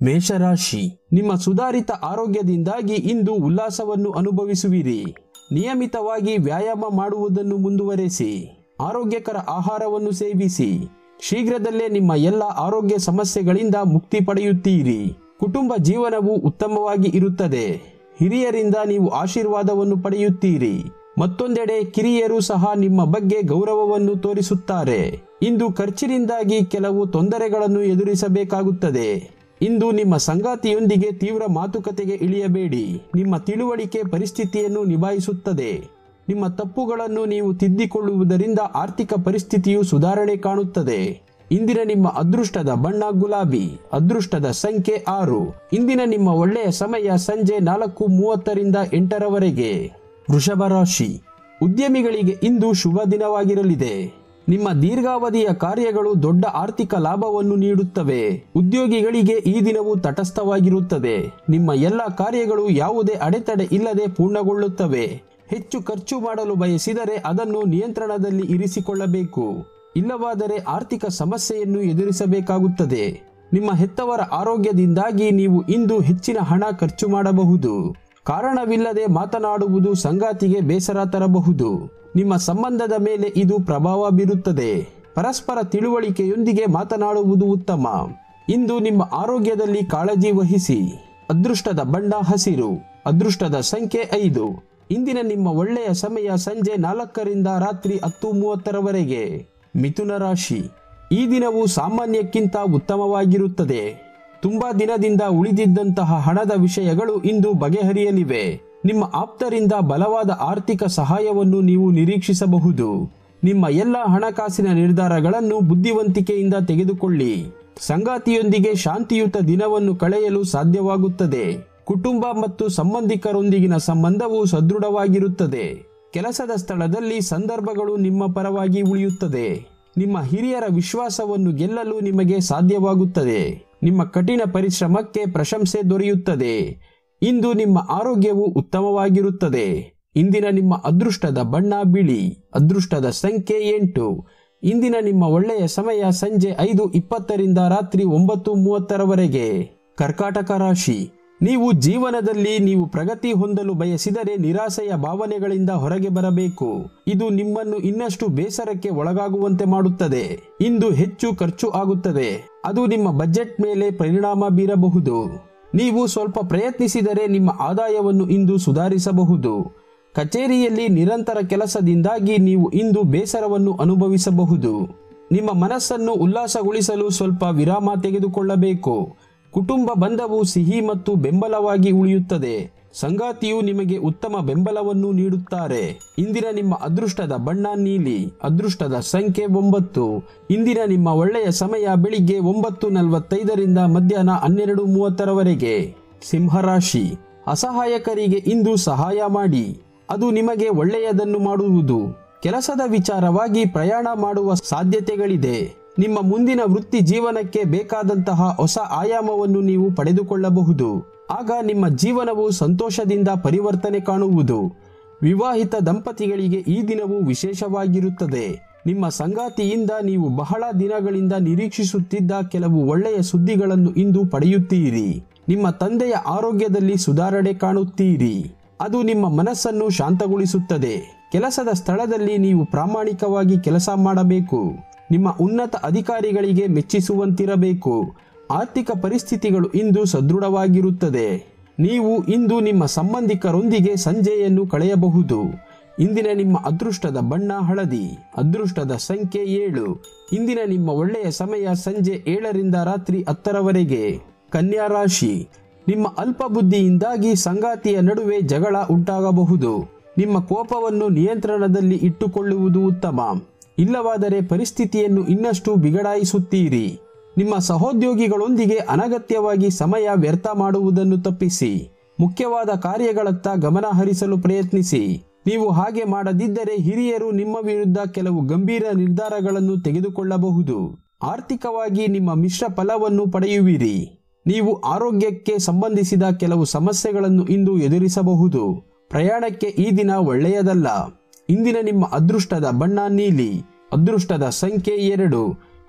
ಮೇಷರಾಶಿ ನಿಮ್ಮ ಸುಧಾರಿತ ಆರೋಗ್ಯದಿಂದಾಗಿ ಇಂದು ಉಲ್ಲಾಸವನ್ನು ಅನುಭವಿಸುವಿರಿ ನಿಯಮಿತವಾಗಿ ವ್ಯಾಯಾಮ ಮಾಡುವುದನ್ನು ಮುಂದುವರೆಸಿ ಆರೋಗ್ಯಕರ ಆಹಾರವನ್ನು ಸೇವಿಸಿ ಶೀಘ್ರದಲ್ಲೇ ನಿಮ್ಮ ಎಲ್ಲ ಆರೋಗ್ಯ ಸಮಸ್ಯೆಗಳಿಂದ ಮುಕ್ತಿ ಪಡೆಯುತ್ತೀರಿ ಕುಟುಂಬ ಜೀವನವು ಉತ್ತಮವಾಗಿ ಇರುತ್ತದೆ ಹಿರಿಯರಿಂದ ನೀವು ಆಶೀರ್ವಾದವನ್ನು ಪಡೆಯುತ್ತೀರಿ ಮತ್ತೊಂದೆಡೆ ಕಿರಿಯರು ಸಹ ನಿಮ್ಮ ಬಗ್ಗೆ ಗೌರವವನ್ನು ತೋರಿಸುತ್ತಾರೆ ಇಂದು ಖರ್ಚಿನಿಂದಾಗಿ ಕೆಲವು ತೊಂದರೆಗಳನ್ನು ಎದುರಿಸಬೇಕಾಗುತ್ತದೆ ಇಂದು ನಿಮ್ಮ ಸಂಗಾತಿಯೊಂದಿಗೆ ತೀವ್ರ ಮಾತುಕತೆಗೆ ಇಳಿಯಬೇಡಿ ನಿಮ್ಮ ತಿಳುವಳಿಕೆ ಪರಿಸ್ಥಿತಿಯನ್ನು ನಿಭಾಯಿಸುತ್ತದೆ ನಿಮ್ಮ ತಪ್ಪುಗಳನ್ನು ನೀವು ತಿದ್ದಿಕೊಳ್ಳುವುದರಿಂದ ಆರ್ಥಿಕ ಪರಿಸ್ಥಿತಿಯು ಸುಧಾರಣೆ ಕಾಣುತ್ತದೆ ಇಂದಿನ ನಿಮ್ಮ ಅದೃಷ್ಟದ ಬಣ್ಣ ಗುಲಾಬಿ ಅದೃಷ್ಟದ ಸಂಖ್ಯೆ ಆರು ಇಂದಿನ ನಿಮ್ಮ ಒಳ್ಳೆಯ ಸಮಯ ಸಂಜೆ ನಾಲ್ಕು ಮೂವತ್ತರಿಂದ ಎಂಟರವರೆಗೆ ವೃಷಭ ರಾಶಿ ಉದ್ಯಮಿಗಳಿಗೆ ಇಂದು ಶುಭ ದಿನವಾಗಿರಲಿದೆ ನಿಮ್ಮ ದೀರ್ಘಾವಧಿಯ ಕಾರ್ಯಗಳು ದೊಡ್ಡ ಆರ್ಥಿಕ ಲಾಭವನ್ನು ನೀಡುತ್ತವೆ ಉದ್ಯೋಗಿಗಳಿಗೆ ಈ ದಿನವು ತಟಸ್ಥವಾಗಿರುತ್ತದೆ ನಿಮ್ಮ ಎಲ್ಲ ಕಾರ್ಯಗಳು ಯಾವುದೇ ಅಡೆತಡೆ ಇಲ್ಲದೆ ಪೂರ್ಣಗೊಳ್ಳುತ್ತವೆ ಹೆಚ್ಚು ಖರ್ಚು ಮಾಡಲು ಬಯಸಿದರೆ ಅದನ್ನು ನಿಯಂತ್ರಣದಲ್ಲಿ ಇರಿಸಿಕೊಳ್ಳಬೇಕು ಇಲ್ಲವಾದರೆ ಆರ್ಥಿಕ ಸಮಸ್ಯೆಯನ್ನು ಎದುರಿಸಬೇಕಾಗುತ್ತದೆ ನಿಮ್ಮ ಹೆತ್ತವರ ಆರೋಗ್ಯದಿಂದಾಗಿ ನೀವು ಇಂದು ಹೆಚ್ಚಿನ ಹಣ ಖರ್ಚು ಮಾಡಬಹುದು ಕಾರಣವಿಲ್ಲದೆ ಮಾತನಾಡುವುದು ಸಂಗಾತಿಗೆ ಬೇಸರ ತರಬಹುದು ನಿಮ್ಮ ಸಂಬಂಧದ ಮೇಲೆ ಇದು ಪ್ರಭಾವ ಬೀರುತ್ತದೆ ಪರಸ್ಪರ ತಿಳುವಳಿಕೆಯೊಂದಿಗೆ ಮಾತನಾಡುವುದು ಉತ್ತಮ ಇಂದು ನಿಮ್ಮ ಆರೋಗ್ಯದಲ್ಲಿ ಕಾಳಜಿ ವಹಿಸಿ ಅದೃಷ್ಟದ ಬಣ್ಣ ಹಸಿರು ಅದೃಷ್ಟದ ಸಂಖ್ಯೆ ಐದು ಇಂದಿನ ನಿಮ್ಮ ಒಳ್ಳೆಯ ಸಮಯ ಸಂಜೆ ನಾಲ್ಕರಿಂದ ರಾತ್ರಿ ಹತ್ತು ಮೂವತ್ತರವರೆಗೆ ಮಿಥುನ ರಾಶಿ ಈ ದಿನವು ಸಾಮಾನ್ಯಕ್ಕಿಂತ ಉತ್ತಮವಾಗಿರುತ್ತದೆ ತುಂಬಾ ದಿನದಿಂದ ಉಳಿದಿದ್ದಂತಹ ಹಣದ ವಿಷಯಗಳು ಇಂದು ಬಗೆಹರಿಯಲಿವೆ ನಿಮ್ಮ ಆಪ್ತರಿಂದ ಬಲವಾದ ಆರ್ಥಿಕ ಸಹಾಯವನ್ನು ನೀವು ನಿರೀಕ್ಷಿಸಬಹುದು ನಿಮ್ಮ ಎಲ್ಲ ಹಣಕಾಸಿನ ನಿರ್ಧಾರಗಳನ್ನು ಬುದ್ಧಿವಂತಿಕೆಯಿಂದ ತೆಗೆದುಕೊಳ್ಳಿ ಸಂಗಾತಿಯೊಂದಿಗೆ ಶಾಂತಿಯುತ ದಿನವನ್ನು ಕಳೆಯಲು ಸಾಧ್ಯವಾಗುತ್ತದೆ ಕುಟುಂಬ ಮತ್ತು ಸಂಬಂಧಿಕರೊಂದಿಗಿನ ಸಂಬಂಧವು ಸದೃಢವಾಗಿರುತ್ತದೆ ಕೆಲಸದ ಸ್ಥಳದಲ್ಲಿ ಸಂದರ್ಭಗಳು ನಿಮ್ಮ ಪರವಾಗಿ ಉಳಿಯುತ್ತದೆ ನಿಮ್ಮ ಹಿರಿಯರ ವಿಶ್ವಾಸವನ್ನು ಗೆಲ್ಲಲು ನಿಮಗೆ ಸಾಧ್ಯವಾಗುತ್ತದೆ ನಿಮ್ಮ ಕಠಿಣ ಪರಿಶ್ರಮಕ್ಕೆ ಪ್ರಶಂಸೆ ದೊರೆಯುತ್ತದೆ ಇಂದು ನಿಮ್ಮ ಆರೋಗ್ಯವು ಉತ್ತಮವಾಗಿರುತ್ತದೆ ಇಂದಿನ ನಿಮ್ಮ ಅದೃಷ್ಟದ ಬಣ್ಣ ಬಿಳಿ ಅದೃಷ್ಟದ ಸಂಖ್ಯೆ ಎಂಟು ಇಂದಿನ ನಿಮ್ಮ ಒಳ್ಳೆಯ ಸಮಯ ಸಂಜೆ ಐದು ಇಪ್ಪತ್ತರಿಂದ ರಾತ್ರಿ ಒಂಬತ್ತು ಮೂವತ್ತರವರೆಗೆ ಕರ್ಕಾಟಕ ರಾಶಿ ನೀವು ಜೀವನದಲ್ಲಿ ನೀವು ಪ್ರಗತಿ ಹೊಂದಲು ಬಯಸಿದರೆ ನಿರಾಸೆಯ ಭಾವನೆಗಳಿಂದ ಹೊರಗೆ ಬರಬೇಕು ಇದು ನಿಮ್ಮನ್ನು ಇನ್ನಷ್ಟು ಬೇಸರಕ್ಕೆ ಒಳಗಾಗುವಂತೆ ಮಾಡುತ್ತದೆ ಇಂದು ಹೆಚ್ಚು ಖರ್ಚು ಆಗುತ್ತದೆ ಅದು ನಿಮ್ಮ ಬಜೆಟ್ ಮೇಲೆ ಪರಿಣಾಮ ಬೀರಬಹುದು ನೀವು ಸ್ವಲ್ಪ ಪ್ರಯತ್ನಿಸಿದರೆ ನಿಮ್ಮ ಆದಾಯವನ್ನು ಇಂದು ಸುಧಾರಿಸಬಹುದು ಕಚೇರಿಯಲ್ಲಿ ನಿರಂತರ ಕೆಲಸದಿಂದಾಗಿ ನೀವು ಇಂದು ಬೇಸರವನ್ನು ಅನುಭವಿಸಬಹುದು ನಿಮ್ಮ ಮನಸ್ಸನ್ನು ಉಲ್ಲಾಸಗೊಳಿಸಲು ಸ್ವಲ್ಪ ವಿರಾಮ ತೆಗೆದುಕೊಳ್ಳಬೇಕು ಕುಟುಂಬ ಬಂಧವು ಸಿಹಿ ಮತ್ತು ಬೆಂಬಲವಾಗಿ ಉಳಿಯುತ್ತದೆ ಸಂಗಾತಿಯು ನಿಮಗೆ ಉತ್ತಮ ಬೆಂಬಲವನ್ನು ನೀಡುತ್ತಾರೆ ಇಂದಿನ ನಿಮ್ಮ ಅದೃಷ್ಟದ ಬಣ್ಣ ನೀಲಿ ಅದೃಷ್ಟದ ಸಂಖ್ಯೆ ಒಂಬತ್ತು ಇಂದಿನ ನಿಮ್ಮ ಒಳ್ಳೆಯ ಸಮಯ ಬೆಳಿಗ್ಗೆ ಒಂಬತ್ತು ನಲವತ್ತೈದರಿಂದ ಮಧ್ಯಾಹ್ನ ಹನ್ನೆರಡು ಮೂವತ್ತರವರೆಗೆ ಸಿಂಹರಾಶಿ ಅಸಹಾಯಕರಿಗೆ ಇಂದು ಸಹಾಯ ಮಾಡಿ ಅದು ನಿಮಗೆ ಒಳ್ಳೆಯದನ್ನು ಮಾಡುವುದು ಕೆಲಸದ ವಿಚಾರವಾಗಿ ಪ್ರಯಾಣ ಮಾಡುವ ಸಾಧ್ಯತೆಗಳಿದೆ ನಿಮ್ಮ ಮುಂದಿನ ವೃತ್ತಿ ಜೀವನಕ್ಕೆ ಬೇಕಾದಂತಹ ಹೊಸ ಆಯಾಮವನ್ನು ನೀವು ಪಡೆದುಕೊಳ್ಳಬಹುದು ಆಗ ನಿಮ್ಮ ಜೀವನವು ಸಂತೋಷದಿಂದ ಪರಿವರ್ತನೆ ಕಾಣುವುದು ವಿವಾಹಿತ ದಂಪತಿಗಳಿಗೆ ಈ ದಿನವು ವಿಶೇಷವಾಗಿರುತ್ತದೆ ನಿಮ್ಮ ಸಂಗಾತಿಯಿಂದ ನೀವು ಬಹಳ ದಿನಗಳಿಂದ ನಿರೀಕ್ಷಿಸುತ್ತಿದ್ದ ಕೆಲವು ಒಳ್ಳೆಯ ಸುದ್ದಿಗಳನ್ನು ಇಂದು ಪಡೆಯುತ್ತೀರಿ ನಿಮ್ಮ ತಂದೆಯ ಆರೋಗ್ಯದಲ್ಲಿ ಸುಧಾರಣೆ ಕಾಣುತ್ತೀರಿ ಅದು ನಿಮ್ಮ ಮನಸ್ಸನ್ನು ಶಾಂತಗೊಳಿಸುತ್ತದೆ ಕೆಲಸದ ಸ್ಥಳದಲ್ಲಿ ನೀವು ಪ್ರಾಮಾಣಿಕವಾಗಿ ಕೆಲಸ ಮಾಡಬೇಕು ನಿಮ್ಮ ಉನ್ನತ ಅಧಿಕಾರಿಗಳಿಗೆ ಮೆಚ್ಚಿಸುವಂತಿರಬೇಕು ಆರ್ಥಿಕ ಪರಿಸ್ಥಿತಿಗಳು ಇಂದು ಸದೃಢವಾಗಿರುತ್ತದೆ ನೀವು ಇಂದು ನಿಮ್ಮ ಸಂಬಂಧಿಕರೊಂದಿಗೆ ಸಂಜೆಯನ್ನು ಕಳೆಯಬಹುದು ಇಂದಿನ ನಿಮ್ಮ ಅದೃಷ್ಟದ ಬಣ್ಣ ಹಳದಿ ಅದೃಷ್ಟದ ಸಂಖ್ಯೆ ಏಳು ಇಂದಿನ ನಿಮ್ಮ ಒಳ್ಳೆಯ ಸಮಯ ಸಂಜೆ ಏಳರಿಂದ ರಾತ್ರಿ ಹತ್ತರವರೆಗೆ ಕನ್ಯಾ ರಾಶಿ ನಿಮ್ಮ ಅಲ್ಪ ಬುದ್ಧಿಯಿಂದಾಗಿ ಸಂಗಾತಿಯ ನಡುವೆ ಜಗಳ ಉಂಟಾಗಬಹುದು ನಿಮ್ಮ ಕೋಪವನ್ನು ನಿಯಂತ್ರಣದಲ್ಲಿ ಇಟ್ಟುಕೊಳ್ಳುವುದು ಉತ್ತಮ ಇಲ್ಲವಾದರೆ ಪರಿಸ್ಥಿತಿಯನ್ನು ಇನ್ನಷ್ಟು ಬಿಗಡಾಯಿಸುತ್ತೀರಿ ನಿಮ್ಮ ಸಹೋದ್ಯೋಗಿಗಳೊಂದಿಗೆ ಅನಗತ್ಯವಾಗಿ ಸಮಯ ವ್ಯರ್ಥ ಮಾಡುವುದನ್ನು ತಪ್ಪಿಸಿ ಮುಖ್ಯವಾದ ಕಾರ್ಯಗಳತ್ತ ಗಮನ ಹರಿಸಲು ಪ್ರಯತ್ನಿಸಿ ನೀವು ಹಾಗೆ ಮಾಡದಿದ್ದರೆ ಹಿರಿಯರು ನಿಮ್ಮ ವಿರುದ್ಧ ಕೆಲವು ಗಂಭೀರ ನಿರ್ಧಾರಗಳನ್ನು ತೆಗೆದುಕೊಳ್ಳಬಹುದು ಆರ್ಥಿಕವಾಗಿ ನಿಮ್ಮ ಮಿಶ್ರ ಫಲವನ್ನು ಪಡೆಯುವಿರಿ ನೀವು ಆರೋಗ್ಯಕ್ಕೆ ಸಂಬಂಧಿಸಿದ ಕೆಲವು ಸಮಸ್ಯೆಗಳನ್ನು ಇಂದು ಎದುರಿಸಬಹುದು ಪ್ರಯಾಣಕ್ಕೆ ಈ ದಿನ ಒಳ್ಳೆಯದಲ್ಲ ಇಂದಿನ ನಿಮ್ಮ ಅದೃಷ್ಟದ ಬಣ್ಣ ನೀಲಿ ಅದೃಷ್ಟದ ಸಂಖ್ಯೆ ಎರಡು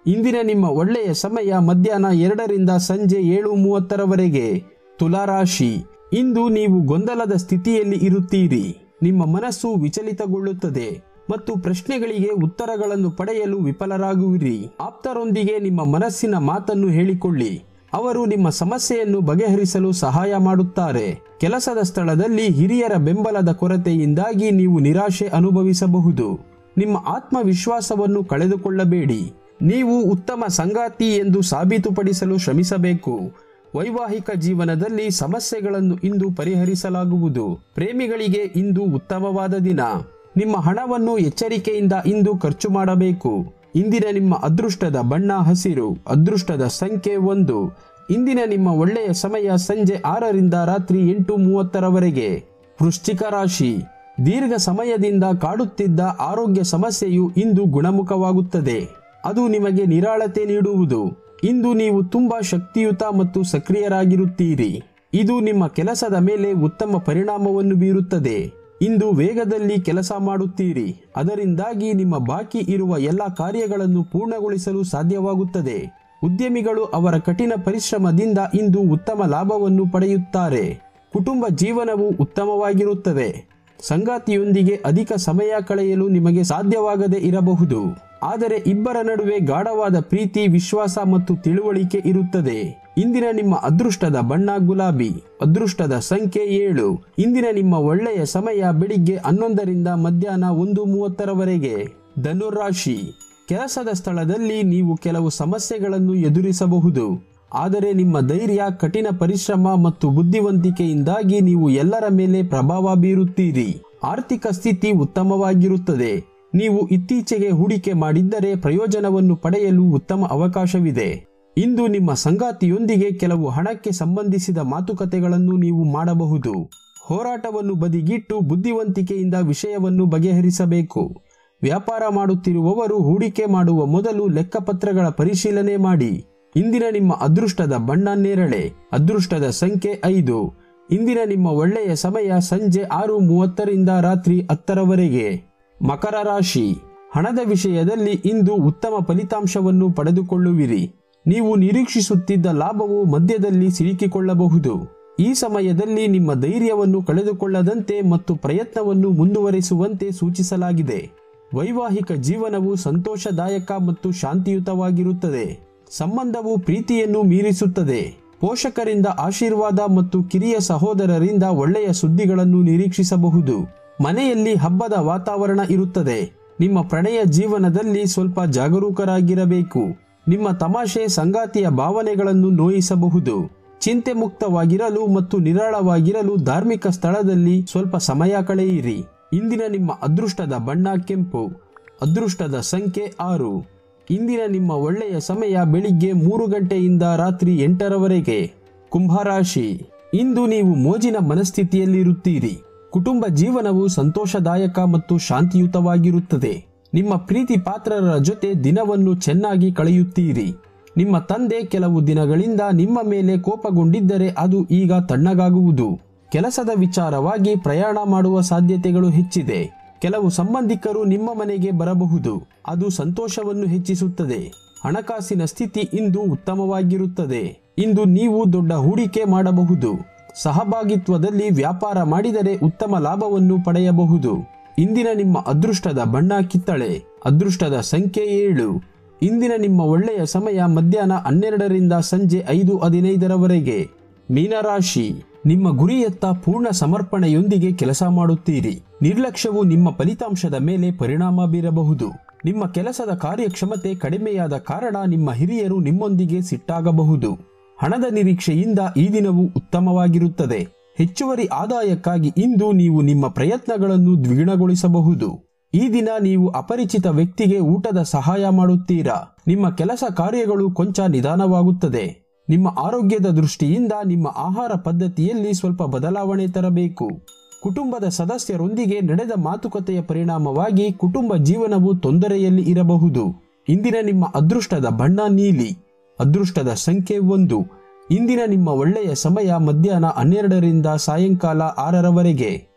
ಇಂದಿನ ನಿಮ್ಮ ಒಳ್ಳೆಯ ಸಮಯ ಮಧ್ಯಾಹ್ನ ಎರಡರಿಂದ ಸಂಜೆ ಏಳು ಮೂವತ್ತರವರೆಗೆ ತುಲಾರಾಶಿ ಇಂದು ನೀವು ಗೊಂದಲದ ಸ್ಥಿತಿಯಲ್ಲಿ ಇರುತ್ತೀರಿ ನಿಮ್ಮ ಮನಸ್ಸು ವಿಚಲಿತಗೊಳ್ಳುತ್ತದೆ ಮತ್ತು ಪ್ರಶ್ನೆಗಳಿಗೆ ಉತ್ತರಗಳನ್ನು ಪಡೆಯಲು ವಿಫಲರಾಗುವಿರಿ ಆಪ್ತರೊಂದಿಗೆ ನಿಮ್ಮ ಮನಸ್ಸಿನ ಮಾತನ್ನು ಹೇಳಿಕೊಳ್ಳಿ ಅವರು ನಿಮ್ಮ ಸಮಸ್ಯೆಯನ್ನು ಬಗೆಹರಿಸಲು ಸಹಾಯ ಮಾಡುತ್ತಾರೆ ಕೆಲಸದ ಸ್ಥಳದಲ್ಲಿ ಹಿರಿಯರ ಬೆಂಬಲದ ಕೊರತೆಯಿಂದಾಗಿ ನೀವು ನಿರಾಶೆ ಅನುಭವಿಸಬಹುದು ನಿಮ್ಮ ಆತ್ಮವಿಶ್ವಾಸವನ್ನು ಕಳೆದುಕೊಳ್ಳಬೇಡಿ ನೀವು ಉತ್ತಮ ಸಂಗಾತಿ ಎಂದು ಸಾಬೀತುಪಡಿಸಲು ಶ್ರಮಿಸಬೇಕು ವೈವಾಹಿಕ ಜೀವನದಲ್ಲಿ ಸಮಸ್ಯೆಗಳನ್ನು ಇಂದು ಪರಿಹರಿಸಲಾಗುವುದು ಪ್ರೇಮಿಗಳಿಗೆ ಇಂದು ಉತ್ತಮವಾದ ದಿನ ನಿಮ್ಮ ಹಣವನ್ನು ಎಚ್ಚರಿಕೆಯಿಂದ ಇಂದು ಖರ್ಚು ಮಾಡಬೇಕು ಇಂದಿನ ನಿಮ್ಮ ಅದೃಷ್ಟದ ಬಣ್ಣ ಹಸಿರು ಅದೃಷ್ಟದ ಸಂಖ್ಯೆ ಒಂದು ಇಂದಿನ ನಿಮ್ಮ ಒಳ್ಳೆಯ ಸಮಯ ಸಂಜೆ ಆರರಿಂದ ರಾತ್ರಿ ಎಂಟು ಮೂವತ್ತರವರೆಗೆ ವೃಶ್ಚಿಕ ರಾಶಿ ದೀರ್ಘ ಸಮಯದಿಂದ ಕಾಡುತ್ತಿದ್ದ ಆರೋಗ್ಯ ಸಮಸ್ಯೆಯು ಇಂದು ಗುಣಮುಖವಾಗುತ್ತದೆ ಅದು ನಿಮಗೆ ನಿರಾಳತೆ ನೀಡುವುದು ಇಂದು ನೀವು ತುಂಬಾ ಶಕ್ತಿಯುತ ಮತ್ತು ಸಕ್ರಿಯರಾಗಿರುತ್ತೀರಿ ಇದು ನಿಮ್ಮ ಕೆಲಸದ ಮೇಲೆ ಉತ್ತಮ ಪರಿಣಾಮವನ್ನು ಬೀರುತ್ತದೆ ಇಂದು ವೇಗದಲ್ಲಿ ಕೆಲಸ ಮಾಡುತ್ತೀರಿ ಅದರಿಂದಾಗಿ ನಿಮ್ಮ ಬಾಕಿ ಇರುವ ಎಲ್ಲ ಕಾರ್ಯಗಳನ್ನು ಪೂರ್ಣಗೊಳಿಸಲು ಸಾಧ್ಯವಾಗುತ್ತದೆ ಉದ್ಯಮಿಗಳು ಅವರ ಕಠಿಣ ಪರಿಶ್ರಮದಿಂದ ಇಂದು ಉತ್ತಮ ಲಾಭವನ್ನು ಪಡೆಯುತ್ತಾರೆ ಕುಟುಂಬ ಜೀವನವು ಉತ್ತಮವಾಗಿರುತ್ತದೆ ಸಂಗಾತಿಯೊಂದಿಗೆ ಅಧಿಕ ಸಮಯ ಕಳೆಯಲು ನಿಮಗೆ ಸಾಧ್ಯವಾಗದೇ ಇರಬಹುದು ಆದರೆ ಇಬ್ಬರ ನಡುವೆ ಗಾಢವಾದ ಪ್ರೀತಿ ವಿಶ್ವಾಸ ಮತ್ತು ತಿಳುವಳಿಕೆ ಇರುತ್ತದೆ ಇಂದಿನ ನಿಮ್ಮ ಅದೃಷ್ಟದ ಬಣ್ಣ ಗುಲಾಬಿ ಅದೃಷ್ಟದ ಸಂಖ್ಯೆ ಏಳು ಇಂದಿನ ನಿಮ್ಮ ಒಳ್ಳೆಯ ಸಮಯ ಬೆಳಿಗ್ಗೆ ಹನ್ನೊಂದರಿಂದ ಮಧ್ಯಾಹ್ನ ಒಂದು ಮೂವತ್ತರವರೆಗೆ ಧನುರಾಶಿ ಕೆಲಸದ ಸ್ಥಳದಲ್ಲಿ ನೀವು ಕೆಲವು ಸಮಸ್ಯೆಗಳನ್ನು ಎದುರಿಸಬಹುದು ಆದರೆ ನಿಮ್ಮ ಧೈರ್ಯ ಕಠಿಣ ಪರಿಶ್ರಮ ಮತ್ತು ಬುದ್ಧಿವಂತಿಕೆಯಿಂದಾಗಿ ನೀವು ಎಲ್ಲರ ಮೇಲೆ ಪ್ರಭಾವ ಬೀರುತ್ತೀರಿ ಆರ್ಥಿಕ ಸ್ಥಿತಿ ಉತ್ತಮವಾಗಿರುತ್ತದೆ ನೀವು ಇತ್ತೀಚೆಗೆ ಹೂಡಿಕೆ ಮಾಡಿದ್ದರೆ ಪ್ರಯೋಜನವನ್ನು ಪಡೆಯಲು ಉತ್ತಮ ಅವಕಾಶವಿದೆ ಇಂದು ನಿಮ್ಮ ಸಂಗಾತಿಯೊಂದಿಗೆ ಕೆಲವು ಹಣಕ್ಕೆ ಸಂಬಂಧಿಸಿದ ಮಾತುಕತೆಗಳನ್ನು ನೀವು ಮಾಡಬಹುದು ಹೋರಾಟವನ್ನು ಬದಿಗಿಟ್ಟು ಬುದ್ಧಿವಂತಿಕೆಯಿಂದ ವಿಷಯವನ್ನು ಬಗೆಹರಿಸಬೇಕು ವ್ಯಾಪಾರ ಮಾಡುತ್ತಿರುವವರು ಹೂಡಿಕೆ ಮಾಡುವ ಮೊದಲು ಲೆಕ್ಕಪತ್ರಗಳ ಪರಿಶೀಲನೆ ಮಾಡಿ ಇಂದಿನ ನಿಮ್ಮ ಅದೃಷ್ಟದ ಬಣ್ಣ ನೇರಳೆ ಅದೃಷ್ಟದ ಸಂಖ್ಯೆ ಐದು ಇಂದಿನ ನಿಮ್ಮ ಒಳ್ಳೆಯ ಸಮಯ ಸಂಜೆ ಆರು ಮೂವತ್ತರಿಂದ ರಾತ್ರಿ ಹತ್ತರವರೆಗೆ ಮಕರ ರಾಶಿ ಹಣದ ವಿಷಯದಲ್ಲಿ ಇಂದು ಉತ್ತಮ ಫಲಿತಾಂಶವನ್ನು ಪಡೆದುಕೊಳ್ಳುವಿರಿ ನೀವು ನಿರೀಕ್ಷಿಸುತ್ತಿದ್ದ ಲಾಭವು ಮಧ್ಯದಲ್ಲಿ ಸಿಲುಕಿಕೊಳ್ಳಬಹುದು ಈ ಸಮಯದಲ್ಲಿ ನಿಮ್ಮ ಧೈರ್ಯವನ್ನು ಕಳೆದುಕೊಳ್ಳದಂತೆ ಮತ್ತು ಪ್ರಯತ್ನವನ್ನು ಮುಂದುವರಿಸುವಂತೆ ಸೂಚಿಸಲಾಗಿದೆ ವೈವಾಹಿಕ ಜೀವನವು ಸಂತೋಷದಾಯಕ ಮತ್ತು ಶಾಂತಿಯುತವಾಗಿರುತ್ತದೆ ಸಂಬಂಧವು ಪ್ರೀತಿಯನ್ನು ಮೀರಿಸುತ್ತದೆ ಪೋಷಕರಿಂದ ಆಶೀರ್ವಾದ ಮತ್ತು ಕಿರಿಯ ಸಹೋದರರಿಂದ ಒಳ್ಳೆಯ ಸುದ್ದಿಗಳನ್ನು ನಿರೀಕ್ಷಿಸಬಹುದು ಮನೆಯಲ್ಲಿ ಹಬ್ಬದ ವಾತಾವರಣ ಇರುತ್ತದೆ ನಿಮ್ಮ ಪ್ರಣಯ ಜೀವನದಲ್ಲಿ ಸ್ವಲ್ಪ ಜಾಗರೂಕರಾಗಿರಬೇಕು ನಿಮ್ಮ ತಮಾಷೆ ಸಂಗಾತಿಯ ಭಾವನೆಗಳನ್ನು ನೋಯಿಸಬಹುದು ಚಿಂತೆ ಮುಕ್ತವಾಗಿರಲು ಮತ್ತು ನಿರಾಳವಾಗಿರಲು ಧಾರ್ಮಿಕ ಸ್ಥಳದಲ್ಲಿ ಸ್ವಲ್ಪ ಸಮಯ ಕಳೆಯಿರಿ ಇಂದಿನ ನಿಮ್ಮ ಅದೃಷ್ಟದ ಬಣ್ಣ ಕೆಂಪು ಅದೃಷ್ಟದ ಸಂಖ್ಯೆ ಆರು ಇಂದಿನ ನಿಮ್ಮ ಒಳ್ಳೆಯ ಸಮಯ ಬೆಳಿಗ್ಗೆ ಮೂರು ಗಂಟೆಯಿಂದ ರಾತ್ರಿ ಎಂಟರವರೆಗೆ ಕುಂಭರಾಶಿ ಇಂದು ನೀವು ಮೋಜಿನ ಮನಸ್ಥಿತಿಯಲ್ಲಿರುತ್ತೀರಿ ಕುಟುಂಬ ಜೀವನವು ಸಂತೋಷದಾಯಕ ಮತ್ತು ಶಾಂತಿಯುತವಾಗಿರುತ್ತದೆ ನಿಮ್ಮ ಪ್ರೀತಿ ಪಾತ್ರರ ಜೊತೆ ದಿನವನ್ನು ಚೆನ್ನಾಗಿ ಕಳೆಯುತ್ತೀರಿ ನಿಮ್ಮ ತಂದೆ ಕೆಲವು ದಿನಗಳಿಂದ ನಿಮ್ಮ ಮೇಲೆ ಕೋಪಗೊಂಡಿದ್ದರೆ ಅದು ಈಗ ತಣ್ಣಗಾಗುವುದು ಕೆಲಸದ ವಿಚಾರವಾಗಿ ಪ್ರಯಾಣ ಮಾಡುವ ಸಾಧ್ಯತೆಗಳು ಹೆಚ್ಚಿದೆ ಕೆಲವು ಸಂಬಂಧಿಕರು ನಿಮ್ಮ ಮನೆಗೆ ಬರಬಹುದು ಅದು ಸಂತೋಷವನ್ನು ಹೆಚ್ಚಿಸುತ್ತದೆ ಹಣಕಾಸಿನ ಸ್ಥಿತಿ ಇಂದು ಉತ್ತಮವಾಗಿರುತ್ತದೆ ಇಂದು ನೀವು ದೊಡ್ಡ ಹೂಡಿಕೆ ಮಾಡಬಹುದು ಸಹಭಾಗಿತ್ವದಲ್ಲಿ ವ್ಯಾಪಾರ ಮಾಡಿದರೆ ಉತ್ತಮ ಲಾಭವನ್ನು ಪಡೆಯಬಹುದು ಇಂದಿನ ನಿಮ್ಮ ಅದೃಷ್ಟದ ಬಣ್ಣ ಕಿತ್ತಳೆ ಅದೃಷ್ಟದ ಸಂಖ್ಯೆ ಏಳು ಇಂದಿನ ನಿಮ್ಮ ಒಳ್ಳೆಯ ಸಮಯ ಮಧ್ಯಾಹ್ನ ಹನ್ನೆರಡರಿಂದ ಸಂಜೆ ಐದು ಹದಿನೈದರವರೆಗೆ ಮೀನರಾಶಿ ನಿಮ್ಮ ಗುರಿಯತ್ತ ಪೂರ್ಣ ಸಮರ್ಪಣೆಯೊಂದಿಗೆ ಕೆಲಸ ಮಾಡುತ್ತೀರಿ ನಿರ್ಲಕ್ಷ್ಯವು ನಿಮ್ಮ ಫಲಿತಾಂಶದ ಮೇಲೆ ಪರಿಣಾಮ ಬೀರಬಹುದು ನಿಮ್ಮ ಕೆಲಸದ ಕಾರ್ಯಕ್ಷಮತೆ ಕಡಿಮೆಯಾದ ಕಾರಣ ನಿಮ್ಮ ಹಿರಿಯರು ನಿಮ್ಮೊಂದಿಗೆ ಸಿಟ್ಟಾಗಬಹುದು ಹಣದ ನಿರೀಕ್ಷೆಯಿಂದ ಈ ದಿನವು ಉತ್ತಮವಾಗಿರುತ್ತದೆ ಹೆಚ್ಚುವರಿ ಆದಾಯಕ್ಕಾಗಿ ಇಂದು ನೀವು ನಿಮ್ಮ ಪ್ರಯತ್ನಗಳನ್ನು ದ್ವಿಗುಣಗೊಳಿಸಬಹುದು ಈ ದಿನ ನೀವು ಅಪರಿಚಿತ ವ್ಯಕ್ತಿಗೆ ಊಟದ ಸಹಾಯ ಮಾಡುತ್ತೀರಾ ನಿಮ್ಮ ಕೆಲಸ ಕಾರ್ಯಗಳು ಕೊಂಚ ನಿಧಾನವಾಗುತ್ತದೆ ನಿಮ್ಮ ಆರೋಗ್ಯದ ದೃಷ್ಟಿಯಿಂದ ನಿಮ್ಮ ಆಹಾರ ಪದ್ಧತಿಯಲ್ಲಿ ಸ್ವಲ್ಪ ಬದಲಾವಣೆ ತರಬೇಕು ಕುಟುಂಬದ ಸದಸ್ಯರೊಂದಿಗೆ ನಡೆದ ಮಾತುಕತೆಯ ಪರಿಣಾಮವಾಗಿ ಕುಟುಂಬ ಜೀವನವು ತೊಂದರೆಯಲ್ಲಿ ಇರಬಹುದು ಇಂದಿನ ನಿಮ್ಮ ಅದೃಷ್ಟದ ಬಣ್ಣ ನೀಲಿ ಅದೃಷ್ಟದ ಸಂಖ್ಯೆ ಒಂದು ಇಂದಿನ ನಿಮ್ಮ ಒಳ್ಳೆಯ ಸಮಯ ಮಧ್ಯಾಹ್ನ ಹನ್ನೆರಡರಿಂದ ಸಾಯಂಕಾಲ ಆರರವರೆಗೆ